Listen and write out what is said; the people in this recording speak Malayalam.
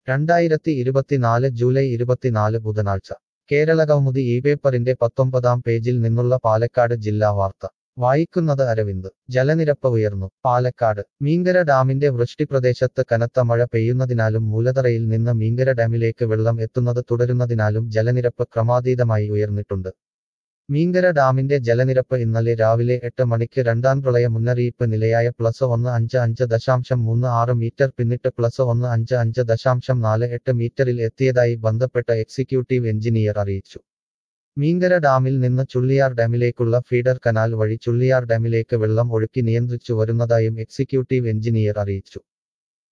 രണ്ടായിരത്തി ഇരുപത്തിനാല് ജൂലൈ ഇരുപത്തിനാല് ബുധനാഴ്ച കേരള കൗമുദി ഈ പേപ്പറിന്റെ പത്തൊമ്പതാം പേജിൽ നിന്നുള്ള പാലക്കാട് ജില്ലാ വാർത്ത വായിക്കുന്നത് അരവിന്ദ് ജലനിരപ്പ് ഉയർന്നു പാലക്കാട് മീങ്കര ഡാമിന്റെ വൃഷ്ടിപ്രദേശത്ത് കനത്ത മഴ പെയ്യുന്നതിനാലും മൂലതറയിൽ നിന്ന് മീങ്കര ഡാമിലേക്ക് വെള്ളം എത്തുന്നത് തുടരുന്നതിനാലും ജലനിരപ്പ് ക്രമാതീതമായി ഉയർന്നിട്ടുണ്ട് മീങ്കര ഡാമിന്റെ ജലനിരപ്പ് ഇന്നലെ രാവിലെ എട്ട് മണിക്ക് രണ്ടാം പ്രളയ മുന്നറിയിപ്പ് നിലയായ പ്ലസ് ഒന്ന് അഞ്ച് അഞ്ച് ദശാംശം മൂന്ന് ആറ് മീറ്റർ പിന്നിട്ട് പ്ലസ് ഒന്ന് അഞ്ച് അഞ്ച് ദശാംശം നാല് എട്ട് മീറ്ററിൽ എത്തിയതായി ബന്ധപ്പെട്ട എക്സിക്യൂട്ടീവ് എഞ്ചിനീയർ അറിയിച്ചു മീങ്കര ഡാമിൽ നിന്ന് ചുള്ളിയാർ ഡാമിലേക്കുള്ള ഫീഡർ കനാൽ വഴി ചുള്ളിയാർ ഡാമിലേക്ക് വെള്ളം ഒഴുക്കി നിയന്ത്രിച്ചു വരുന്നതായും എക്സിക്യൂട്ടീവ് എഞ്ചിനീയർ അറിയിച്ചു